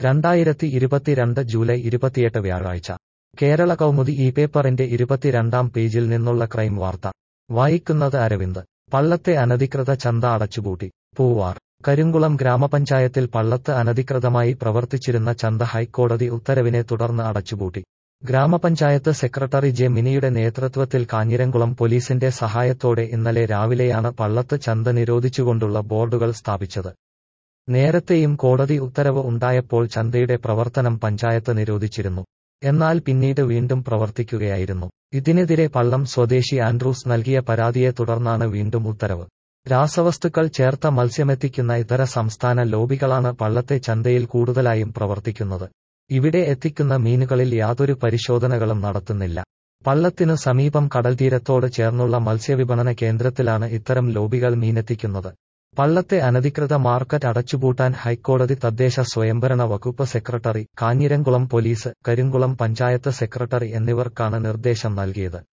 രണ്ടായിരത്തി ഇരുപത്തിരണ്ട് ജൂലൈ ഇരുപത്തിയെട്ട് വ്യാഴാഴ്ച കേരള കൗമുദി ഈ പേപ്പറിന്റെ ഇരുപത്തിരണ്ടാം പേജിൽ നിന്നുള്ള ക്രൈം വാർത്ത വായിക്കുന്നത് അരവിന്ദ് പള്ളത്തെ അനധികൃത ചന്ത അടച്ചുപൂട്ടി പൂവാർ കരിങ്കുളം ഗ്രാമപഞ്ചായത്തിൽ പള്ളത്ത് അനധികൃതമായി പ്രവർത്തിച്ചിരുന്ന ചന്ത ഹൈക്കോടതി ഉത്തരവിനെ തുടർന്ന് അടച്ചുപൂട്ടി ഗ്രാമപഞ്ചായത്ത് സെക്രട്ടറി ജെ മിനിയുടെ നേതൃത്വത്തിൽ കാഞ്ഞിരംകുളം പോലീസിന്റെ സഹായത്തോടെ ഇന്നലെ രാവിലെയാണ് പള്ളത്ത് ചന്ത നിരോധിച്ചുകൊണ്ടുള്ള ബോർഡുകൾ സ്ഥാപിച്ചത് നേരത്തെയും കോടതി ഉത്തരവ് ഉണ്ടായപ്പോൾ ചന്തയുടെ പ്രവർത്തനം പഞ്ചായത്ത് നിരോധിച്ചിരുന്നു എന്നാൽ പിന്നീട് വീണ്ടും പ്രവർത്തിക്കുകയായിരുന്നു ഇതിനെതിരെ പള്ളം സ്വദേശി ആൻഡ്രൂസ് നൽകിയ പരാതിയെ തുടർന്നാണ് വീണ്ടും ഉത്തരവ് രാസവസ്തുക്കൾ ചേർത്ത മത്സ്യമെത്തിക്കുന്ന ഇതര സംസ്ഥാന ലോബികളാണ് പള്ളത്തെ ചന്തയിൽ കൂടുതലായും പ്രവർത്തിക്കുന്നത് ഇവിടെ എത്തിക്കുന്ന മീനുകളിൽ യാതൊരു പരിശോധനകളും നടത്തുന്നില്ല പള്ളത്തിനു സമീപം കടൽത്തീരത്തോട് ചേർന്നുള്ള മത്സ്യവിപണന കേന്ദ്രത്തിലാണ് ഇത്തരം ലോബികൾ മീനെത്തിക്കുന്നത് പള്ളത്തെ അനധികൃത മാർക്കറ്റ് അടച്ചുപൂട്ടാൻ ഹൈക്കോടതി തദ്ദേശ സ്വയംഭരണ വകുപ്പ് secretary Kanjiramkulam police Karinkulam panchayat secretary എന്നിവർക്കാണ് നിർദ്ദേശം നൽകിയത്